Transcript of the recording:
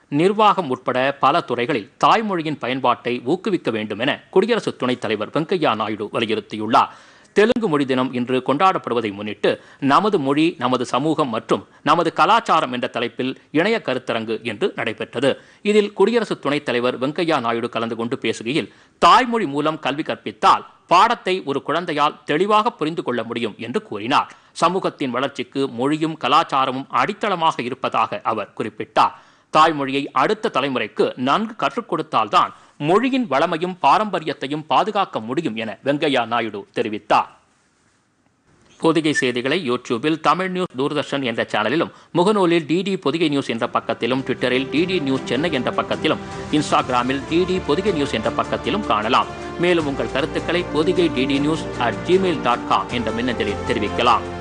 நிர்வாகம் உட்பட பல துறைகளில் தாய்மொழியின் பயன்பாட்டை ஊக்குவிக்க வேண்டும் என குடியரசு துணைத் தலைவர் வெங்கையா நாயுடு வலியுறுத்தியுள்ளார் தெலுங்கு மொழி தினம் இன்று கொண்டாடப்படுவதை முன்னிட்டு நமது மொழி நமது சமூகம் மற்றும் நமது கலாச்சாரம் என்ற தலைப்பில் இணைய கருத்தரங்கு என்று நடைபெற்றது இதில் குடியரசு துணைத் தலைவர் வெங்கையா நாயுடு கலந்து கொண்டு பேசுகையில் தாய்மொழி மூலம் கல்வி கற்பித்தால் பாடத்தை ஒரு குழந்தையால் தெளிவாக புரிந்து கொள்ள முடியும் என்று கூறினார் சமூகத்தின் வளர்ச்சிக்கு மொழியும் கலாச்சாரமும் அடித்தளமாக இருப்பதாக அவர் குறிப்பிட்டார் தாய்மொழியை அடுத்த தலைமுறைக்கு நன்கு கற்றுக் கொடுத்தால்தான் மொழியின் வளமையும் பாரம்பரியத்தையும் பாதுகாக்க முடியும் என வெங்கையா நாயுடு தெரிவித்தார் பொதிகை செய்திகளை யூடியூபில் தமிழ் நியூஸ் தூர்தர்ஷன் என்ற சேனலிலும் முகநூலில் டிடி பொதிகை நியூஸ் என்ற பக்கத்திலும் ட்விட்டரில் டிடி நியூஸ் சென்னை என்ற பக்கத்திலும் இன்ஸ்டாகிராமில் டிடி பொதிகை நியூஸ் என்ற பக்கத்திலும் காணலாம் மேலும் உங்கள் கருத்துக்களை Pothigai DD news at Gmail dot com என்ற மின்னஞ்சலில் தெரிவிக்கலாம்